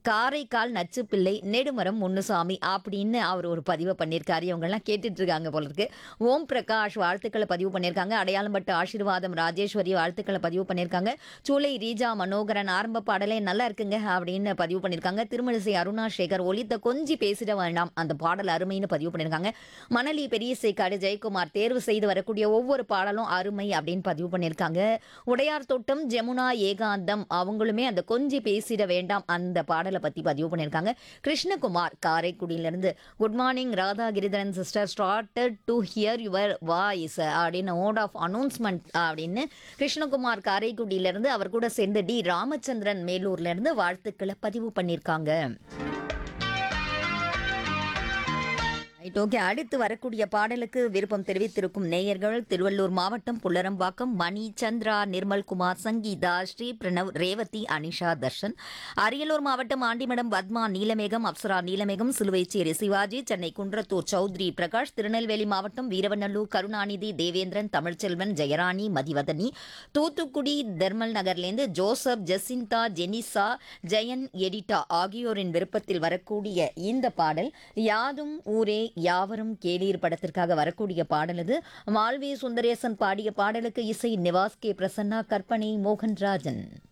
காரைக்கால் நச்சுப்பிள்ளை நெடுமரம் முன்னுசாமி அப்படின்னு அவர் ஒரு பதிவை பண்ணியிருக்காரு இவங்கெல்லாம் கேட்டுட்டு இருக்காங்க போல இருக்கு ஓம் பிரகாஷ் வாழ்த்துக்களை பதிவு பண்ணியிருக்காங்க அடையாளம் பட்டு ஆசீர்வாதம் ராஜேஸ்வரி வாழ்த்துக்களை பதிவு பண்ணியிருக்காங்க சூளை ரீஜா மனோகரன் ஆரம்ப பாடலே நல்லா இருக்குங்க அப்படின்னு பதிவு பண்ணியிருக்காங்க திருமழிசை அருணா சேகர் ஒலித்த கொஞ்சி பேசிட வேண்டாம் அந்த பாடல் அருமைன்னு பதிவு பண்ணியிருக்காங்க மணலி பெரிய சேக்காடு ஜெயக்குமார் தேர்வு செய்து வரக்கூடிய ஒவ்வொரு பாடலும் அருமை அப்படின்னு பதிவு பண்ணியிருக்காங்க உடையார் தோட்டம் ஜெமுனா ஏகாந்தம் அவங்களுமே அந்த கொஞ்சி பேசிட வேண்டாம் அந்த பாடலை பற்றி பதிவு பண்ணியிருக்காங்க கிருஷ்ணகுமார் காரைக்குடியிலேருந்து good morning Radha Giridharan sister started to hear your voice அப்படின்னு மோட் ஆஃப் அனௌன்ஸ்மெண்ட் அப்படின்னு கிருஷ்ணகுமார் காரைக்குடியிலேருந்து அவர் கூட சேர்ந்து டி ராமச்சந்திரன் மேலூர்லேருந்து வாழ்த்துக்களை பதிவு பண்ணியிருக்காங்க ரைட் ஓகே அடுத்து வரக்கூடிய பாடலுக்கு விருப்பம் தெரிவித்திருக்கும் நேயர்கள் திருவள்ளூர் மாவட்டம் புல்லரம்பாக்கம் மணி சந்திரா நிர்மல்குமார் சங்கீதா ஸ்ரீ பிரணவ் ரேவதி அனிஷா தர்ஷன் அரியலூர் மாவட்டம் ஆண்டிமடம் பத்மா நீலமேகம் அப்சரா நீலமேகம் சிலுவைச்சேரி சிவாஜி சென்னை குன்றத்தூர் சௌத்ரி பிரகாஷ் திருநெல்வேலி மாவட்டம் வீரவநல்லூர் கருணாநிதி தேவேந்திரன் தமிழ்ச்செல்வன் ஜெயராணி மதிவதனி தூத்துக்குடி தர்மல் நகர்லேருந்து ஜோசப் ஜெசிந்தா ஜெனிசா ஜெயன் எடிட்டா ஆகியோரின் விருப்பத்தில் வரக்கூடிய இந்த பாடல் யாதும் ஊரே யாவரும் கேளீர் படத்திற்காக வரக்கூடிய பாடல் இது மால்வி சுந்தரேசன் பாடிய பாடலுக்கு இசை நிவாஸ் கே பிரசன்னா கற்பனை மோகன்ராஜன்